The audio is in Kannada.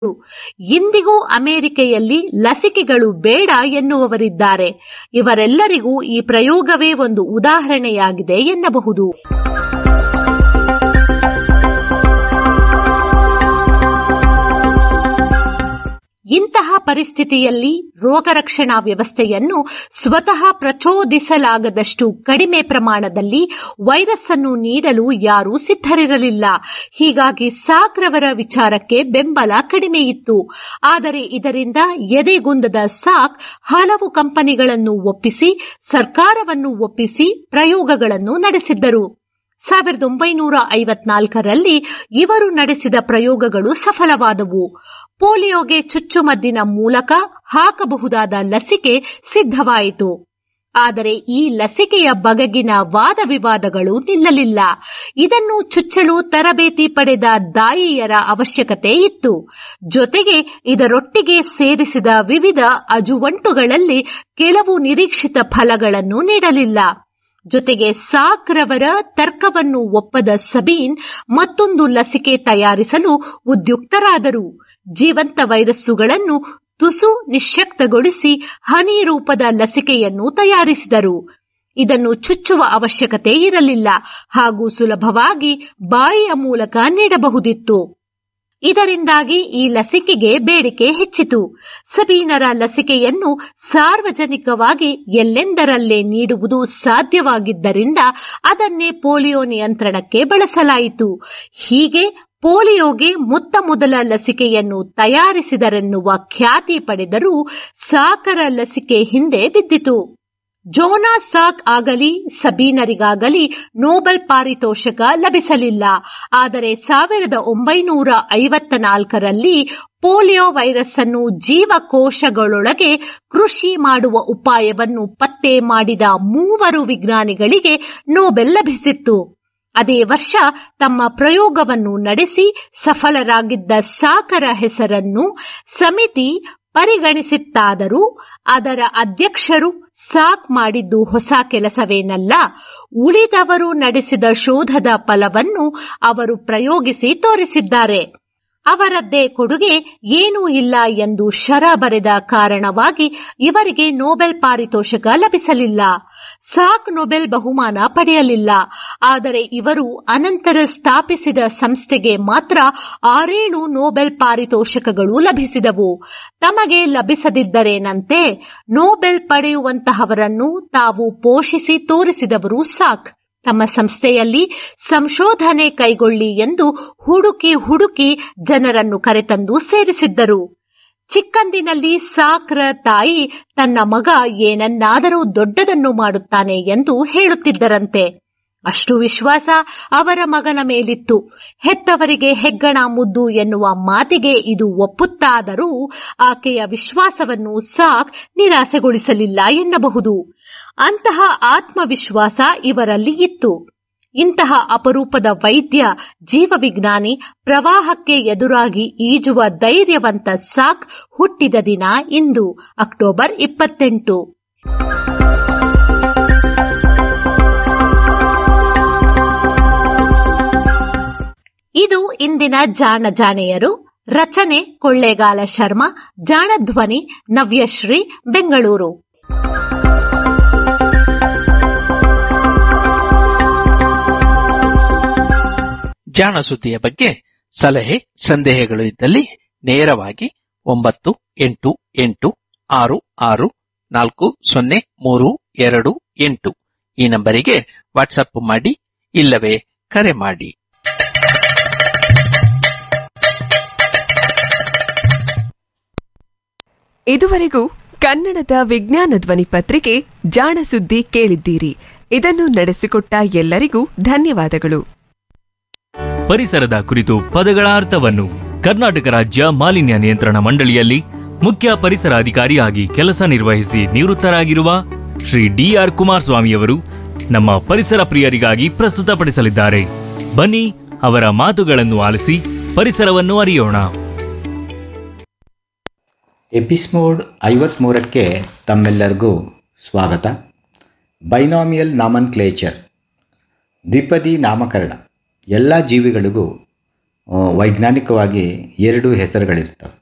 ಇಂದಿಗೂ ಅಮೆರಿಕೆಯಲ್ಲಿ ಲಸಿಕೆಗಳು ಬೇಡ ಎನ್ನುವವರಿದ್ದಾರೆ ಇವರೆಲ್ಲರಿಗೂ ಈ ಪ್ರಯೋಗವೇ ಒಂದು ಉದಾಹರಣೆಯಾಗಿದೆ ಎನ್ನಬಹುದು ಇಂತಹ ಪರಿಸ್ಥಿತಿಯಲ್ಲಿ ರೋಗರಕ್ಷಣಾ ವ್ಯವಸ್ಥೆಯನ್ನು ಸ್ವತಃ ಪ್ರಚೋದಿಸಲಾಗದಷ್ಟು ಕಡಿಮೆ ಪ್ರಮಾಣದಲ್ಲಿ ವೈರಸ್ ಅನ್ನು ನೀಡಲು ಯಾರೂ ಸಿದ್ಧರಿರಲಿಲ್ಲ ಹೀಗಾಗಿ ಸಾಕ್ರವರ ವಿಚಾರಕ್ಕೆ ಬೆಂಬಲ ಕಡಿಮೆಯಿತ್ತು ಆದರೆ ಇದರಿಂದ ಎದೆಗುಂದದ ಸಾಕ್ ಹಲವು ಕಂಪನಿಗಳನ್ನು ಒಪ್ಪಿಸಿ ಸರ್ಕಾರವನ್ನು ಒಪ್ಪಿಸಿ ಪ್ರಯೋಗಗಳನ್ನು ನಡೆಸಿದ್ದರು ಸಾವಿರದ ಒಂಬೈನೂರ ಐವತ್ನಾಲ್ಕರಲ್ಲಿ ಇವರು ನಡೆಸಿದ ಪ್ರಯೋಗಗಳು ಸಫಲವಾದವು ಪೋಲಿಯೋಗೆ ಚುಚ್ಚುಮದ್ದಿನ ಮೂಲಕ ಹಾಕಬಹುದಾದ ಲಸಿಕೆ ಸಿದ್ಧವಾಯಿತು ಆದರೆ ಈ ಲಸಿಕೆಯ ಬಗೆಗಿನ ವಾದ ವಿವಾದಗಳು ನಿಲ್ಲಲಿಲ್ಲ ಇದನ್ನು ಚುಚ್ಚಲು ತರಬೇತಿ ಪಡೆದ ದಾಯಿಯರ ಅವಶ್ಯಕತೆ ಇತ್ತು ಜೊತೆಗೆ ಇದರೊಟ್ಟಿಗೆ ಸೇರಿಸಿದ ವಿವಿಧ ಅಜುವಂಟುಗಳಲ್ಲಿ ಕೆಲವು ನಿರೀಕ್ಷಿತ ಫಲಗಳನ್ನು ನೀಡಲಿಲ್ಲ ಜೊತೆಗೆ ಸಾಕ್ರವರ ತರ್ಕವನ್ನು ಒಪ್ಪದ ಸಬೀನ್ ಮತ್ತೊಂದು ಲಸಿಕೆ ತಯಾರಿಸಲು ಉದ್ಯುಕ್ತರಾದರು ಜೀವಂತ ವೈರಸ್ಸುಗಳನ್ನು ತುಸು ನಿಶ್ಯಕ್ತಗೊಳಿಸಿ ಹನಿ ರೂಪದ ಲಸಿಕೆಯನ್ನು ತಯಾರಿಸಿದರು ಇದನ್ನು ಚುಚ್ಚುವ ಅವಶ್ಯಕತೆ ಇರಲಿಲ್ಲ ಹಾಗೂ ಸುಲಭವಾಗಿ ಬಾಯಿಯ ಮೂಲಕ ನೀಡಬಹುದಿತ್ತು ಇದರಿಂದಾಗಿ ಈ ಲಸಿಕೆಗೆ ಬೇಡಿಕೆ ಹೆಚ್ಚಿತು ಸಬೀನರ ಲಸಿಕೆಯನ್ನು ಸಾರ್ವಜನಿಕವಾಗಿ ಎಲ್ಲೆಂದರಲ್ಲೇ ನೀಡುವುದು ಸಾಧ್ಯವಾಗಿದ್ದರಿಂದ ಅದನ್ನೇ ಪೋಲಿಯೋ ನಿಯಂತ್ರಣಕ್ಕೆ ಬಳಸಲಾಯಿತು ಹೀಗೆ ಪೋಲಿಯೋಗೆ ಮೊತ್ತ ಮೊದಲ ಲಸಿಕೆಯನ್ನು ತಯಾರಿಸಿದರೆನ್ನುವ ಖ್ಯಾತಿ ಪಡೆದರೂ ಸಾಕರ ಲಸಿಕೆ ಹಿಂದೆ ಬಿದ್ದಿತು ಜೋನಾ ಸಾಕ್ ಆಗಲಿ ಸಬೀನರಿಗಾಗಲಿ ನೋಬೆಲ್ ಪಾರಿತೋಷಕ ಲಭಿಸಲಿಲ್ಲ ಆದರೆ ಸಾವಿರದ ಒಂಬೈನೂರ ಐವತ್ತ ನಾಲ್ಕರಲ್ಲಿ ಪೋಲಿಯೋ ವೈರಸ್ ಅನ್ನು ಜೀವಕೋಶಗಳೊಳಗೆ ಕೃಷಿ ಮಾಡುವ ಉಪಾಯವನ್ನು ಪತ್ತೆ ಮಾಡಿದ ಮೂವರು ವಿಜ್ಞಾನಿಗಳಿಗೆ ನೋಬೆಲ್ ಲಭಿಸಿತ್ತು ಅದೇ ವರ್ಷ ತಮ್ಮ ಪ್ರಯೋಗವನ್ನು ನಡೆಸಿ ಸಫಲರಾಗಿದ್ದ ಸಾಕರ ಹೆಸರನ್ನು ಸಮಿತಿ ಪರಿಗಣಿಸಿತ್ತಾದರೂ ಅದರ ಅಧ್ಯಕ್ಷರು ಸಾಕ್ ಮಾಡಿದ್ದು ಹೊಸ ಕೆಲಸವೇನಲ್ಲ ಉಳಿದವರು ನಡೆಸಿದ ಶೋಧದ ಫಲವನ್ನು ಅವರು ಪ್ರಯೋಗಿಸಿ ತೋರಿಸಿದ್ದಾರೆ ಅವರದ್ದೇ ಕೊಡುಗೆ ಏನೂ ಇಲ್ಲ ಎಂದು ಶರ ಬರೆದ ಕಾರಣವಾಗಿ ಇವರಿಗೆ ನೋಬೆಲ್ ಪಾರಿತೋಷಕ ಲಭಿಸಲಿಲ್ಲ ಸಾಕ್ ನೊಬೆಲ್ ಬಹುಮಾನ ಪಡೆಯಲಿಲ್ಲ ಆದರೆ ಇವರು ಅನಂತರ ಸ್ಥಾಪಿಸಿದ ಸಂಸ್ಥೆಗೆ ಮಾತ್ರ ಆರೇಳು ನೋಬೆಲ್ ಪಾರಿತೋಷಕಗಳು ಲಭಿಸಿದವು ತಮಗೆ ಲಭಿಸದಿದ್ದರೇನಂತೆ ನೋಬೆಲ್ ಪಡೆಯುವಂತಹವರನ್ನು ತಾವು ಪೋಷಿಸಿ ತೋರಿಸಿದವರು ಸಾಕ್ ತಮ್ಮ ಸಂಸ್ಥೆಯಲ್ಲಿ ಸಂಶೋಧನೆ ಕೈಗೊಳ್ಳಿ ಎಂದು ಹುಡುಕಿ ಹುಡುಕಿ ಜನರನ್ನು ಕರೆತಂದು ಸೇರಿಸಿದ್ದರು ಚಿಕ್ಕಂದಿನಲ್ಲಿ ಸಾಕ್ರ ತಾಯಿ ತನ್ನ ಮಗ ಏನನ್ನಾದರೂ ದೊಡ್ಡದನ್ನು ಮಾಡುತ್ತಾನೆ ಎಂದು ಹೇಳುತ್ತಿದ್ದರಂತೆ ಅಷ್ಟು ವಿಶ್ವಾಸ ಅವರ ಮಗನ ಮೇಲಿತ್ತು ಹೆತ್ತವರಿಗೆ ಹೆಗ್ಗಣ ಮುದ್ದು ಎನ್ನುವ ಮಾತಿಗೆ ಇದು ಒಪ್ಪುತ್ತಾದರೂ ಆಕೆಯ ವಿಶ್ವಾಸವನ್ನು ಸಾಕ್ ನಿರಾಸೆಗೊಳಿಸಲಿಲ್ಲ ಎನ್ನಬಹುದು ಅಂತಹ ಆತ್ಮವಿಶ್ವಾಸ ಇವರಲ್ಲಿ ಇತ್ತು ಇಂತಹ ಅಪರೂಪದ ವೈದ್ಯ ಜೀವವಿಜ್ಞಾನಿ ಪ್ರವಾಹಕ್ಕೆ ಎದುರಾಗಿ ಈಜುವ ಧೈರ್ಯವಂತ ಸಾಕ್ ಹುಟ್ಟಿದ ದಿನ ಇಂದು ಅಕ್ಟೋಬರ್ ಇಪ್ಪತ್ತೆಂಟು ಇದು ಇಂದಿನ ಜಾಣ ಜಾಣೆಯರು ರಚನೆ ಕೊಳ್ಳೇಗಾಲ ಶರ್ಮಾ ಜಾಣಧ್ವನಿ ನವ್ಯಶ್ರೀ ಬೆಂಗಳೂರು ಜಾಣ ಸುದ್ದಿಯ ಬಗ್ಗೆ ಸಲಹೆ ಸಂದೇಹಗಳು ಇದ್ದಲ್ಲಿ ನೇರವಾಗಿ ಒಂಬತ್ತು ಎಂಟು ಎಂಟು ಆರು ಆರು ನಾಲ್ಕು ಸೊನ್ನೆ ಮೂರು ಎರಡು ಎಂಟು ಈ ನಂಬರಿಗೆ ವಾಟ್ಸಪ್ ಮಾಡಿ ಇಲ್ಲವೇ ಕರೆ ಮಾಡಿ ಇದುವರೆಗೂ ಕನ್ನಡದ ವಿಜ್ಞಾನ ಧ್ವನಿ ಪತ್ರಿಕೆ ಜಾಣ ಸುದ್ದಿ ಕೇಳಿದ್ದೀರಿ ಇದನ್ನು ನಡೆಸಿಕೊಟ್ಟ ಎಲ್ಲರಿಗೂ ಧನ್ಯವಾದಗಳು ಪರಿಸರದ ಕುರಿತು ಪದಗಳ ಅರ್ಥವನ್ನು ಕರ್ನಾಟಕ ರಾಜ್ಯ ಮಾಲಿನ್ಯ ನಿಯಂತ್ರಣ ಮಂಡಳಿಯಲ್ಲಿ ಮುಖ್ಯ ಪರಿಸರ ಅಧಿಕಾರಿಯಾಗಿ ಕೆಲಸ ನಿರ್ವಹಿಸಿ ನಿವೃತ್ತರಾಗಿರುವ ಶ್ರೀ ಡಿಆರ್ ಕುಮಾರಸ್ವಾಮಿಯವರು ನಮ್ಮ ಪರಿಸರ ಪ್ರಿಯರಿಗಾಗಿ ಪ್ರಸ್ತುತಪಡಿಸಲಿದ್ದಾರೆ ಬನ್ನಿ ಅವರ ಮಾತುಗಳನ್ನು ಆಲಿಸಿ ಪರಿಸರವನ್ನು ಅರಿಯೋಣ ಎಪಿಸ್ಮೋಡ್ ಐವತ್ತ್ಮೂರಕ್ಕೆ ತಮ್ಮೆಲ್ಲರಿಗೂ ಸ್ವಾಗತ ಬೈನಾಮಿಯಲ್ ನಾಮನ್ ಕ್ಲೇಚರ್ ದ್ವಿಪದಿ ನಾಮಕರಣ ಎಲ್ಲ ಜೀವಿಗಳಿಗೂ ಆ, ವೈಜ್ಞಾನಿಕವಾಗಿ ಎರಡು ಹೆಸರುಗಳಿರ್ತವೆ